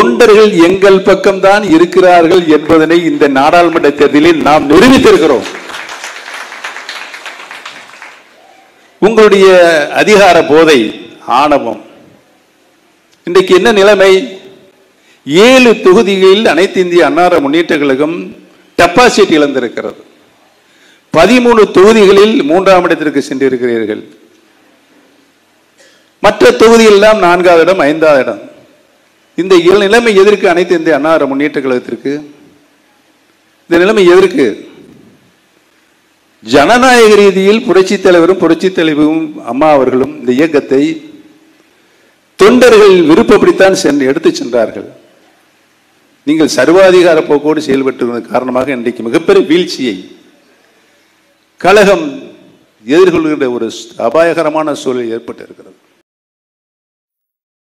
தொண்டர்கள் எங்கள் பக்கம்தான் இருக்கிறார்கள் என்பதனை இந்த நாடாளுமன்ற தேர்தலில் நாம் நிரூபித்திருக்கிறோம் உங்களுடைய அதிகார போதை ஆணவம் இன்றைக்கு என்ன நிலைமை ஏழு தொகுதிகளில் அனைத்து இந்திய அன்னார முன்னேற்ற கழகம் டெபாசிட் இழந்திருக்கிறது பதிமூணு தொகுதிகளில் மூன்றாம் இடத்திற்கு சென்றிருக்கிறீர்கள் மற்ற தொகுதியெல்லாம் நான்காவது இடம் ஐந்தாவது இடம் இந்த இயல் நிலைமை எதற்கு அனைத்து இந்திய அன்னார முன்னேற்ற கழகத்திற்கு இந்த நிலைமை எதற்கு ஜனநாயக ரீதியில் புரட்சித் தலைவரும் புரட்சித் தலைவரும் அம்மா அவர்களும் இந்த இயக்கத்தை தொண்டர்கள் விருப்பப்படித்தான் சென்று எடுத்துச் சென்றார்கள் நீங்கள் சர்வாதிகார போக்கோடு செயல்பட்டு காரணமாக இன்றைக்கு மிகப்பெரிய வீழ்ச்சியை கழகம் எதிர்கொள்கின்ற ஒரு அபாயகரமான சூழல் ஏற்பட்டு இருக்கிறது